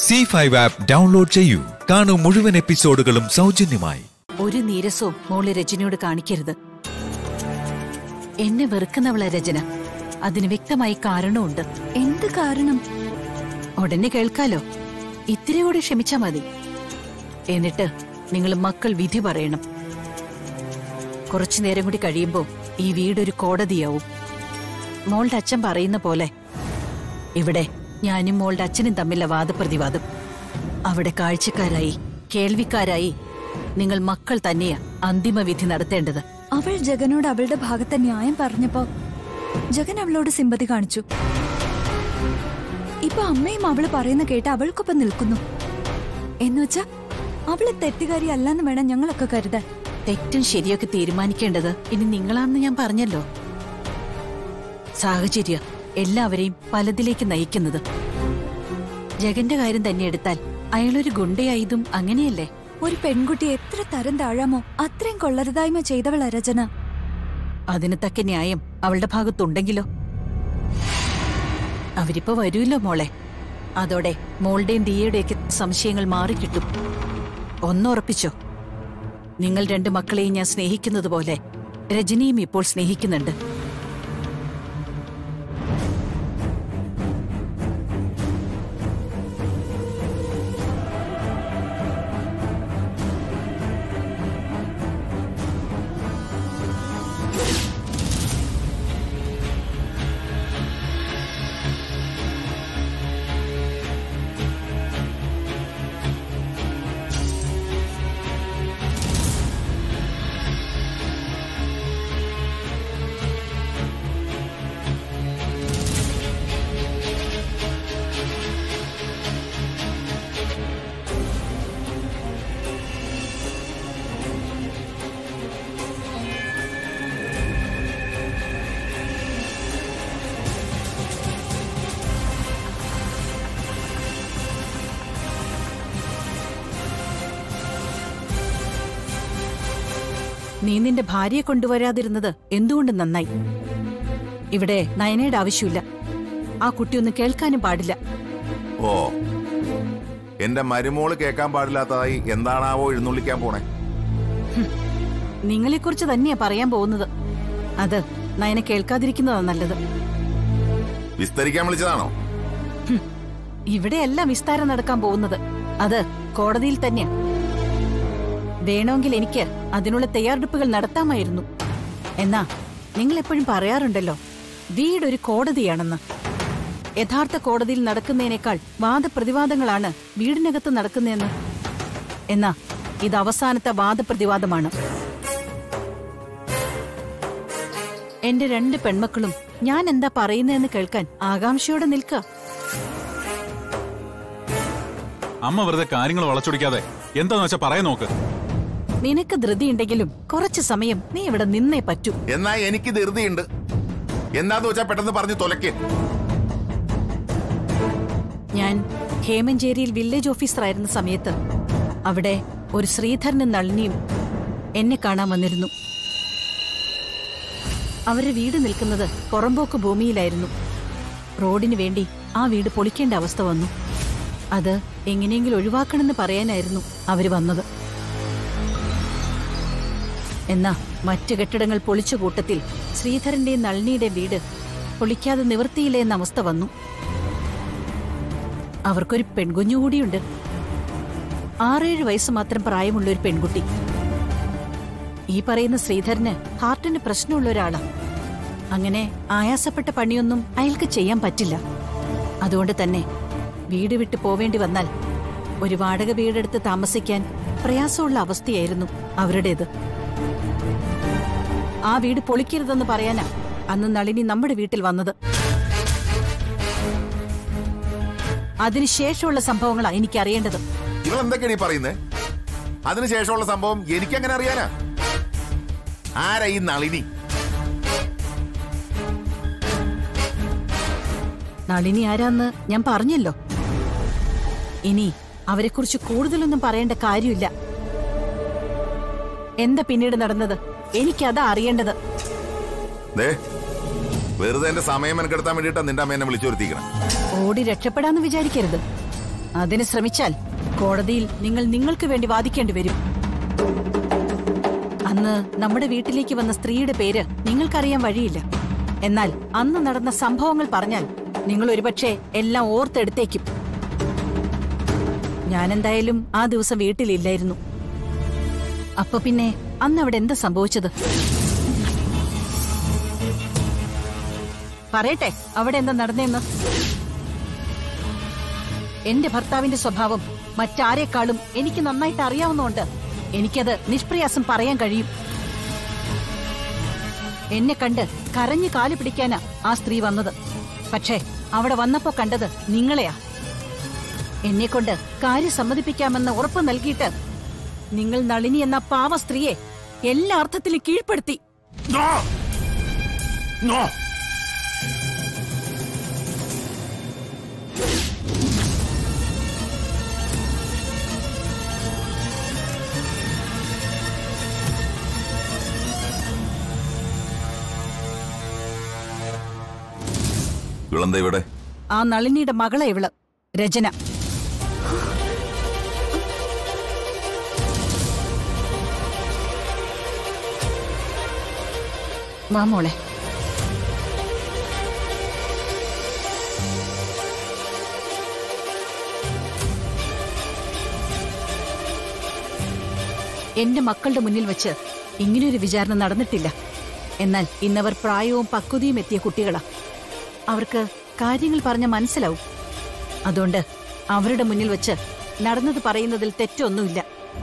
C five app download ചെയ്യൂ കാണൂ മുഴുവൻ എപ്പിസോഡുകളും സൗജന്യമായി ഒരു നീരസവും മോള് രജനിയോട് കാണിക്കരുത് എന്നെ വെറുക്കുന്നവളെ രചന അതിന് വ്യക്തമായി കാരണമുണ്ട് എന്ത് കാരണം ഉടനെ കേൾക്കാലോ ഇത്തിരി കൂടി ക്ഷമിച്ചാ മതി എന്നിട്ട് നിങ്ങൾ മക്കൾ വിധി പറയണം കുറച്ചു നേരം കൂടി കഴിയുമ്പോ ഈ വീടൊരു കോടതിയാവും മോളുടെ അച്ഛൻ പറയുന്ന പോലെ ഇവിടെ ഞാനും മോളുടെ അച്ഛനും തമ്മിലെ വാദപ്രതിവാദം അവിടെ കാഴ്ചക്കാരായി കേൾവിക്കാരായി നിങ്ങൾ മക്കൾ തന്നെയാ അന്തിമ വിധി നടത്തേണ്ടത് അവൾ ജഗനോട് അവളുടെ ഭാഗത്തെ ന്യായം പറഞ്ഞപ്പോ ജഗൻ അവളോട് സിമ്പതി കാണിച്ചു ഇപ്പൊ അമ്മയും അവള് പറയുന്ന കേട്ട് അവൾക്കൊപ്പം നിൽക്കുന്നു എന്നുവെച്ചാ അവള് തെറ്റുകാരി അല്ലെന്ന് വേണം ഞങ്ങളൊക്കെ കരുതാൻ തെറ്റും ശരിയൊക്കെ തീരുമാനിക്കേണ്ടത് ഇനി നിങ്ങളാണെന്ന് ഞാൻ പറഞ്ഞല്ലോ സാഹചര്യ എല്ലാവരെയും പലതിലേക്ക് നയിക്കുന്നത് ജഗന്റെ കാര്യം തന്നെ എടുത്താൽ അയാളൊരു ഗുണ്ടയായതും അങ്ങനെയല്ലേ ഒരു പെൺകുട്ടി എത്ര തരം താഴാമോ അത്രയും കൊള്ളരുതായ്മ ചെയ്തവള രചന അതിന് തക്ക ന്യായം അവളുടെ ഭാഗത്തുണ്ടെങ്കിലോ അവരിപ്പോ വരൂല്ലോ മോളെ അതോടെ മോളുടെയും ദിയയുടെയൊക്കെ സംശയങ്ങൾ മാറിക്കിട്ടും ഒന്നുറപ്പിച്ചോ നിങ്ങൾ രണ്ട് മക്കളെയും ഞാൻ സ്നേഹിക്കുന്നത് പോലെ രജനിയും ഇപ്പോൾ സ്നേഹിക്കുന്നുണ്ട് നീ നിന്റെ ഭാര്യയെ കൊണ്ടുവരാതിരുന്നത് എന്തുകൊണ്ട് നന്നായി ഇവിടെ നയനയുടെ ആവശ്യമില്ല ആ കുട്ടിയൊന്നും കേൾക്കാനും പാടില്ല ഓ എന്റെ മരുമോള് കേൾക്കാൻ പാടില്ലാത്തതായി എന്താണാവോ എഴുന്നള്ളിക്കാൻ പോണേ നിങ്ങളെക്കുറിച്ച് തന്നെയാ പറയാൻ പോകുന്നത് അത് നയന കേൾക്കാതിരിക്കുന്നതാ നല്ലത് വിസ്തരിക്കാൻ വിളിച്ചതാണോ ഇവിടെയല്ല വിസ്താരം നടക്കാൻ പോകുന്നത് അത് കോടതിയിൽ തന്നെയാ വേണമെങ്കിൽ എനിക്ക് അതിനുള്ള തയ്യാറെടുപ്പുകൾ നടത്താമായിരുന്നു എന്നാ നിങ്ങൾ എപ്പോഴും പറയാറുണ്ടല്ലോ വീടൊരു കോടതിയാണെന്ന് യഥാർത്ഥ കോടതിയിൽ നടക്കുന്നതിനേക്കാൾ വാദപ്രതിവാദങ്ങളാണ് വീടിനകത്ത് നടക്കുന്നതെന്ന് എന്നാ ഇത് അവസാനത്തെ വാദപ്രതിവാദമാണ് എന്റെ രണ്ട് പെൺമക്കളും ഞാൻ എന്താ പറയുന്നതെന്ന് കേൾക്കാൻ ആകാംക്ഷയോടെ നിൽക്കുക അമ്മ വെറുതെ കാര്യങ്ങൾ വളച്ചൊടിക്കാതെ എന്താന്ന് വെച്ചാ പറയാൻ നോക്ക് നിനക്ക് ധൃതിയുണ്ടെങ്കിലും കുറച്ചു സമയം നീ ഇവിടെ നിന്നേ പറ്റൂ എന്നാ എനിക്ക് ധൃതിയുണ്ട് എന്താന്ന് വെച്ചാ പെട്ടെന്ന് പറഞ്ഞു തൊലക്ക് ഞാൻ ഹേമഞ്ചേരിയിൽ വില്ലേജ് ഓഫീസറായിരുന്ന സമയത്ത് അവിടെ ഒരു ശ്രീധരനും നളിനിയും എന്നെ കാണാൻ വന്നിരുന്നു അവരുടെ വീട് നിൽക്കുന്നത് പുറമ്പോക്ക് ഭൂമിയിലായിരുന്നു റോഡിന് വേണ്ടി ആ വീട് പൊളിക്കേണ്ട അവസ്ഥ വന്നു അത് എങ്ങനെയെങ്കിലും ഒഴിവാക്കണമെന്ന് പറയാനായിരുന്നു അവര് വന്നത് എന്നാ മറ്റു കെട്ടിടങ്ങൾ പൊളിച്ച കൂട്ടത്തിൽ ശ്രീധരന്റെയും നളിനിയുടെയും വീട് പൊളിക്കാതെ നിവൃത്തിയില്ല എന്ന അവസ്ഥ വന്നു അവർക്കൊരു പെൺകുഞ്ഞു കൂടിയുണ്ട് ആറേഴ് വയസ്സ് മാത്രം പ്രായമുള്ള ഒരു പെൺകുട്ടി ഈ പറയുന്ന ശ്രീധരന് ഹാർട്ടിന് പ്രശ്നമുള്ള ഒരാളാ അങ്ങനെ ആയാസപ്പെട്ട പണിയൊന്നും അയാൾക്ക് ചെയ്യാൻ പറ്റില്ല അതുകൊണ്ട് തന്നെ വീട് വിട്ട് പോവേണ്ടി വന്നാൽ ഒരു വാടക വീടെടുത്ത് താമസിക്കാൻ പ്രയാസമുള്ള അവസ്ഥയായിരുന്നു അവരുടേത് ആ വീട് പൊളിക്കരുതെന്ന് പറയാനാ അന്ന് നളിനി നമ്മുടെ വീട്ടിൽ വന്നത് അതിനുശേഷമുള്ള സംഭവങ്ങളാ എനിക്കറിയേണ്ടത് നിങ്ങൾ എന്തൊക്കെയാണ് ഈ പറയുന്നേ അതിനുശേഷമുള്ള സംഭവം എനിക്കെങ്ങനെ അറിയാനാ ആരാ ഈ നളിനി നളിനി ആരാന്ന് ഞാൻ പറഞ്ഞല്ലോ ഇനി അവരെക്കുറിച്ച് കൂടുതലൊന്നും പറയേണ്ട കാര്യമില്ല എന്താ പിന്നീട് നടന്നത് എനിക്കതാ അറിയേണ്ടത് ദേ വെറുതെ എന്റെ സമയം മെനക്കെടുത്താൻ വേണ്ടിയിട്ടാ നിന്റെ അമ്മ എന്നെ വിളിച്ചു വരുത്തിക്കണം ഓടി രക്ഷപ്പെടാന്ന് വിചാരിക്കരുത് അതിന് ശ്രമിച്ചാൽ കോടതിയിൽ നിങ്ങൾ നിങ്ങൾക്ക് വേണ്ടി വാദിക്കേണ്ടി വരും അന്ന് നമ്മുടെ വീട്ടിലേക്ക് വന്ന സ്ത്രീയുടെ പേര് നിങ്ങൾക്കറിയാൻ വഴിയില്ല എന്നാൽ അന്ന് നടന്ന സംഭവങ്ങൾ പറഞ്ഞാൽ നിങ്ങൾ ഒരുപക്ഷെ എല്ലാം ഓർത്തെടുത്തേക്കും ഞാനെന്തായാലും ആ ദിവസം വീട്ടിലില്ലായിരുന്നു അപ്പൊ പിന്നെ അന്ന് അവിടെ എന്താ സംഭവിച്ചത് പറയട്ടെ അവിടെ എന്താ നടന്നേന്ന് എന്റെ ഭർത്താവിന്റെ സ്വഭാവം മറ്റാരെക്കാളും എനിക്ക് നന്നായിട്ട് അറിയാവുന്നതുകൊണ്ട് എനിക്കത് നിഷ്പ്രയാസം പറയാൻ കഴിയും എന്നെ കണ്ട് കരഞ്ഞു കാല് പിടിക്കാനാ ആ സ്ത്രീ വന്നത് പക്ഷേ അവിടെ വന്നപ്പോ കണ്ടത് നിങ്ങളെയാ എന്നെ കൊണ്ട് കാര്യം സമ്മതിപ്പിക്കാമെന്ന് ഉറപ്പ് നൽകിയിട്ട് നിങ്ങൾ നളിനി എന്ന പാവ സ്ത്രീയെ എല്ലാ അർത്ഥത്തിലും കീഴ്പ്പെടുത്തി നോ നോ ഇളന്ത ഇവിടെ ആ നളിനിയുടെ മകളെ ഇവള് രചന വാ മോളെ എന്റെ മക്കളുടെ മുന്നിൽ വെച്ച് ഇങ്ങനെയൊരു വിചാരണ നടന്നിട്ടില്ല എന്നാൽ ഇന്നവർ പ്രായവും പക്വതയും എത്തിയ കുട്ടികളാ അവർക്ക് കാര്യങ്ങൾ പറഞ്ഞ മനസ്സിലാവും അതുകൊണ്ട് അവരുടെ മുന്നിൽ വെച്ച് നടന്നത് പറയുന്നതിൽ തെറ്റൊന്നുമില്ല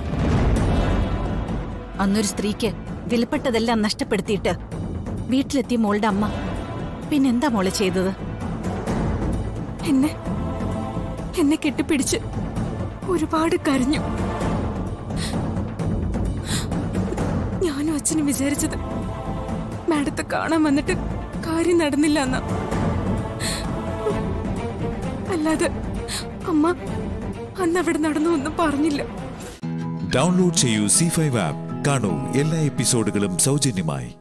അന്നൊരു സ്ത്രീക്ക് വിലപ്പെട്ടതെല്ലാം നഷ്ടപ്പെടുത്തിയിട്ട് വീട്ടിലെത്തിയ മോളുടെ അമ്മ പിന്നെന്താ മോളെ ചെയ്തത് എന്നെ എന്നെ കെട്ടിപ്പിടിച്ച് ഒരുപാട് കരഞ്ഞു ഞാനും അച്ഛനും വിചാരിച്ചത് മാഡത്തെ കാണാൻ വന്നിട്ട് കാര്യം നടന്നില്ല എന്നാ അല്ലാതെ അമ്മ അന്ന് അവിടെ നടന്നു ഒന്നും പറഞ്ഞില്ല ഡൗൺലോഡ് ചെയ്യൂ സി ഫൈവ് ആപ്പ് കാണൂ എല്ലാ എപ്പിസോഡുകളും സൗജന്യമായി